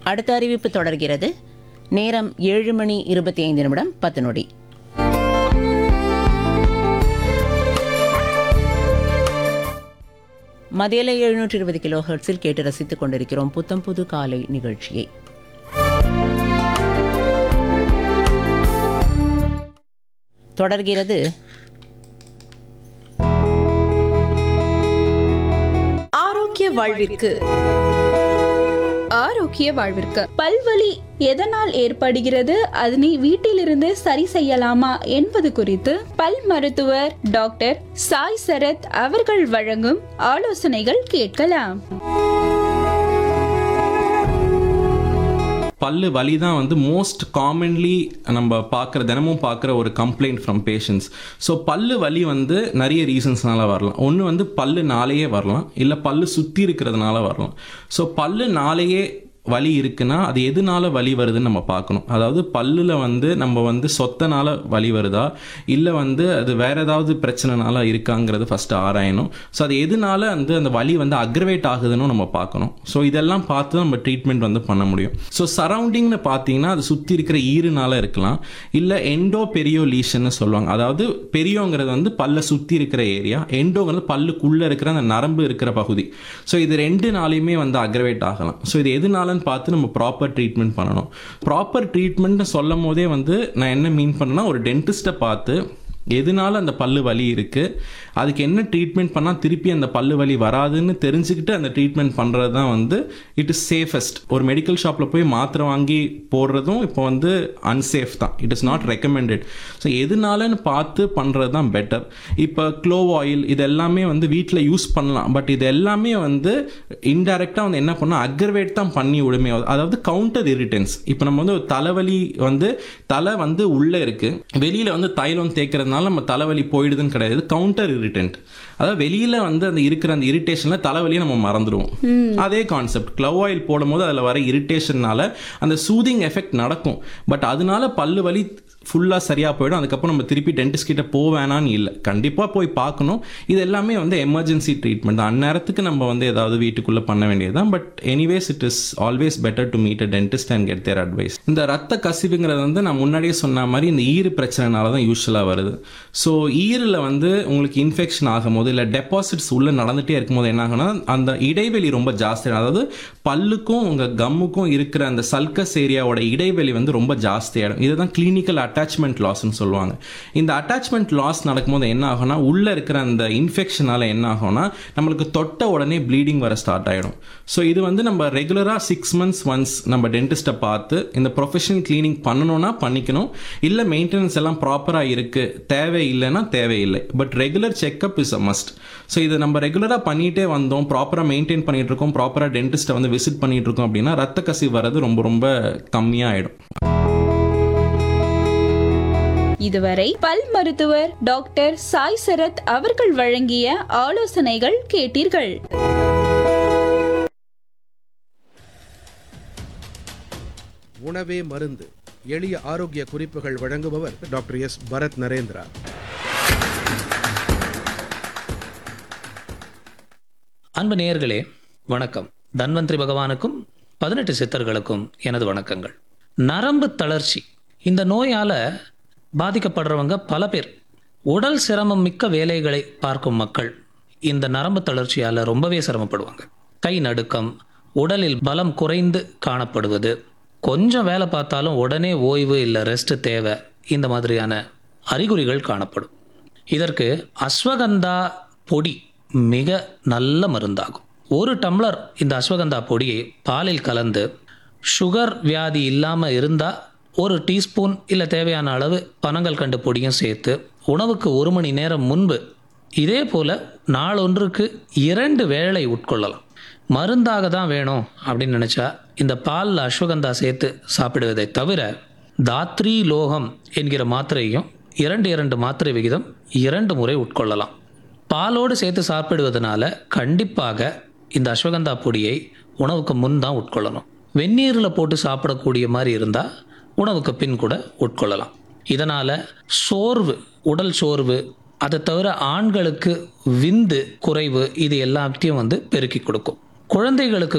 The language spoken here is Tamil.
அடுத்த அறிவிப்பு தொடர்கிறது நேரம் ஏழு மணி இருபத்தி ஐந்து நிமிடம் பத்து நொடி மதியல எழுநூற்றி இருபது கிலோ ஹெர்ட்ஸில் கேட்டு ரசித்துக் கொண்டிருக்கிறோம் புத்தம் புது காலை நிகழ்ச்சியை தொடர்கிறது ஆரோக்கிய வாழ்விற்கு ஆரோக்கிய வாழ்விற்கு பல்வலி எதனால் ஏற்படுகிறது அதனை வீட்டிலிருந்து சரி செய்யலாமா என்பது குறித்து பல் மருத்துவர் டாக்டர் சாய் சரத் அவர்கள் வழங்கும் ஆலோசனைகள் கேட்கலாம் பல்லு வலி தான் வந்து மோஸ்ட் காமன்லி நம்ம பார்க்குற தினமும் பார்க்குற ஒரு கம்ப்ளைண்ட் ஃப்ரம் பேஷண்ட்ஸ் ஸோ பல்லு வலி வந்து நிறைய ரீசன்ஸ்னால வரலாம் ஒன்று வந்து பல்லு நாளையே வரலாம் இல்லை பல்லு சுற்றி இருக்கிறதுனால வரலாம் ஸோ பல்லு நாளையே வலி இருக்குன்னா அது எதனால வலி வருதுன்னு நம்ம பார்க்கணும் அதாவது பல்லில் வந்து நம்ம வந்து சொத்தனால வலி வருதா இல்லை வந்து அது வேற ஏதாவது பிரச்சனைனால இருக்காங்கிறது ஃபர்ஸ்ட் ஆராயணும் ஸோ அது எதனால வந்து அந்த வலி வந்து அக்ரவேட் ஆகுதுன்னு நம்ம பார்க்கணும் ஸோ இதெல்லாம் பார்த்து நம்ம ட்ரீட்மெண்ட் வந்து பண்ண முடியும் ஸோ சரௌண்டிங்னு பார்த்தீங்கன்னா அது சுற்றி இருக்கிற ஈருனால இருக்கலாம் இல்லை எண்டோ பெரியோ லீஷன்னு சொல்லுவாங்க அதாவது பெரியோங்கிறது வந்து பல்ல சுற்றி இருக்கிற ஏரியா எண்டோங்கிறது பல்லுக்குள்ளே இருக்கிற அந்த நரம்பு இருக்கிற பகுதி ஸோ இது ரெண்டு நாளையுமே வந்து அக்ரவேட் ஆகலாம் ஸோ இது எதுனாலன்னு பார்த்து நம்ம ப்ராப்பர் ட்ரீட்மெண்ட் பண்ணணும் ப்ராப்பர் ட்ரீட்மெண்ட்னு சொல்லும் போதே வந்து நான் என்ன மீன் பண்ணேன்னா ஒரு டென்டிஸ்ட்டை பார்த்து எதனால அந்த பல்லு வலி இருக்குது அதுக்கு என்ன ட்ரீட்மெண்ட் பண்ணால் திருப்பி அந்த பல்லு வலி வராதுன்னு தெரிஞ்சுக்கிட்டு அந்த ட்ரீட்மெண்ட் பண்ணுறது தான் வந்து இட் இஸ் சேஃபஸ்ட் ஒரு மெடிக்கல் ஷாப்பில் போய் மாத்திரை வாங்கி போடுறதும் இப்போ வந்து அன்சேஃப் தான் it is not recommended so எதனாலன்னு பார்த்து பண்ணுறது தான் பெட்டர் இப்போ க்ளோவ் ஆயில் இது எல்லாமே வந்து வீட்டில் யூஸ் பண்ணலாம் பட் இது எல்லாமே வந்து இன்டைரக்டாக வந்து என்ன பண்ணால் அக்ரவேட் தான் பண்ணி விடுமே அதாவது கவுண்டர் இரிட்டன்ஸ் இப்போ நம்ம வந்து ஒரு தலைவலி வந்து தலை வந்து உள்ளே இருக்குது வெளியில் வந்து தைலம் தேய்க்கிறதுனால நம்ம தலைவலி போயிடுதுன்னு கிடையாது கவுண்டர் இரிட்டன்ட் அதாவது வெளியில வந்து அந்த இருக்கிற அந்த இரிட்டேஷன்ல தலைவலியை நம்ம மறந்துடுவோம் அதே கான்செப்ட் க்ளவ் ஆயில் போடும்போது அதில் வர இரிட்டேஷன்னால அந்த சூதிங் எஃபெக்ட் நடக்கும் பட் அதனால பல்லு வலி ஃபுல்லாக சரியாக போயிடும் அதுக்கப்புறம் நம்ம திருப்பி டென்டிஸ்ட் கிட்ட போவேணான்னு இல்லை கண்டிப்பாக போய் பார்க்கணும் இது எல்லாமே வந்து எமர்ஜென்சி ட்ரீட்மெண்ட் தான் அந்நேரத்துக்கு நம்ம வந்து ஏதாவது வீட்டுக்குள்ளே பண்ண வேண்டியது தான் but anyways it is always better to meet a dentist and get their advice இந்த ரத்த கசிவுங்கிறது வந்து நான் முன்னாடியே சொன்ன மாதிரி இந்த ஈறு பிரச்சனைனால தான் யூஸ்வலாக வருது ஸோ ஈரில் வந்து உங்களுக்கு இன்ஃபெக்ஷன் ஆகும்போது இல்லை டெபாசிட்ஸ் உள்ளே நடந்துகிட்டே இருக்கும்போது என்ன ஆகும்னா அந்த இடைவெளி ரொம்ப ஜாஸ்தி அதாவது பல்லுக்கும் உங்கள் கம்முக்கும் இருக்கிற அந்த சல்கஸ் ஏரியாவோட இடைவெளி வந்து ரொம்ப ஜாஸ்தியாகிடும் இதுதான் கிளினிக்கல் அட்டாச்மெண்ட் லாஸ்ன்னு சொல்லுவாங்க இந்த அட்டாச்மெண்ட் லாஸ் நடக்கும்போது என்ன ஆகும்னா உள்ளே இருக்கிற அந்த இன்ஃபெக்ஷனால் என்ன ஆகும்னா நம்மளுக்கு தொட்ட உடனே ப்ளீடிங் வர ஸ்டார்ட் ஆகிடும் ஸோ இது வந்து நம்ம ரெகுலராக சிக்ஸ் மந்த்ஸ் ஒன்ஸ் நம்ம டென்டிஸ்ட்டை பார்த்து இந்த ப்ரொஃபஷனல் கிளீனிங் பண்ணணும்னா பண்ணிக்கணும் இல்லை மெயின்டெனன்ஸ் எல்லாம் ப்ராப்பராக இருக்குது தேவை இல்லைன்னா தேவையில்லை but regular checkup is a must so இதை நம்ம ரெகுலராக பண்ணிகிட்டே வந்தோம் ப்ராப்பராக மெயின்டைன் பண்ணிட்டு இருக்கோம் ப்ராப்பராக டென்டிஸ்ட்டை வந்து விசிட் பண்ணிட்டு இருக்கோம் அப்படின்னா ரத்த கசிவு வர்றது ரொம்ப ரொம்ப கம்மியாகிடும் இதுவரை பல் மருத்துவர் டாக்டர் சாய் சரத் அவர்கள் வழங்கிய ஆலோசனைகள் கேட்டீர்கள் உணவே மருந்து எளிய ஆரோக்கிய குறிப்புகள் வழங்குபவர் டாக்டர் எஸ் பரத் நரேந்திரா அன்பு நேயர்களே வணக்கம் தன்வந்திரி பகவானுக்கும் பதினெட்டு சித்தர்களுக்கும் எனது வணக்கங்கள் நரம்பு தளர்ச்சி இந்த நோயால பாதிக்கப்படுறவங்க பல பேர் உடல் சிரமம் மிக்க வேலைகளை பார்க்கும் மக்கள் இந்த நரம்பு தளர்ச்சியால ரொம்பவே சிரமப்படுவாங்க கை நடுக்கம் உடலில் பலம் குறைந்து காணப்படுவது கொஞ்சம் வேலை பார்த்தாலும் உடனே ஓய்வு இல்லை ரெஸ்ட் தேவை இந்த மாதிரியான அறிகுறிகள் காணப்படும் இதற்கு அஸ்வகந்தா பொடி மிக நல்ல மருந்தாகும் ஒரு டம்ளர் இந்த அஸ்வகந்தா பொடியை பாலில் கலந்து சுகர் வியாதி இல்லாமல் இருந்தால் ஒரு டீஸ்பூன் இல்லை தேவையான அளவு பனங்கள் கண்டு பொடியும் சேர்த்து உணவுக்கு ஒரு மணி நேரம் முன்பு இதே போல் நாளொன்றுக்கு இரண்டு வேளை உட்கொள்ளலாம் மருந்தாக தான் வேணும் அப்படின்னு நினச்சா இந்த பாலில் அஸ்வகந்தா சேர்த்து சாப்பிடுவதை தவிர தாத்ரி லோகம் என்கிற மாத்திரையும் இரண்டு இரண்டு மாத்திரை விகிதம் இரண்டு முறை உட்கொள்ளலாம் பாலோடு சேர்த்து சாப்பிடுவதனால கண்டிப்பாக இந்த அஸ்வகந்தா பொடியை உணவுக்கு முன் தான் உட்கொள்ளணும் வெந்நீரில் போட்டு சாப்பிடக்கூடிய மாதிரி இருந்தால் உணவுக்கு பின் கூட உட்கொள்ளலாம் இதனால் சோர்வு உடல் சோர்வு அதை தவிர ஆண்களுக்கு விந்து குறைவு இது எல்லாத்தையும் வந்து பெருக்கி கொடுக்கும் குழந்தைகளுக்கு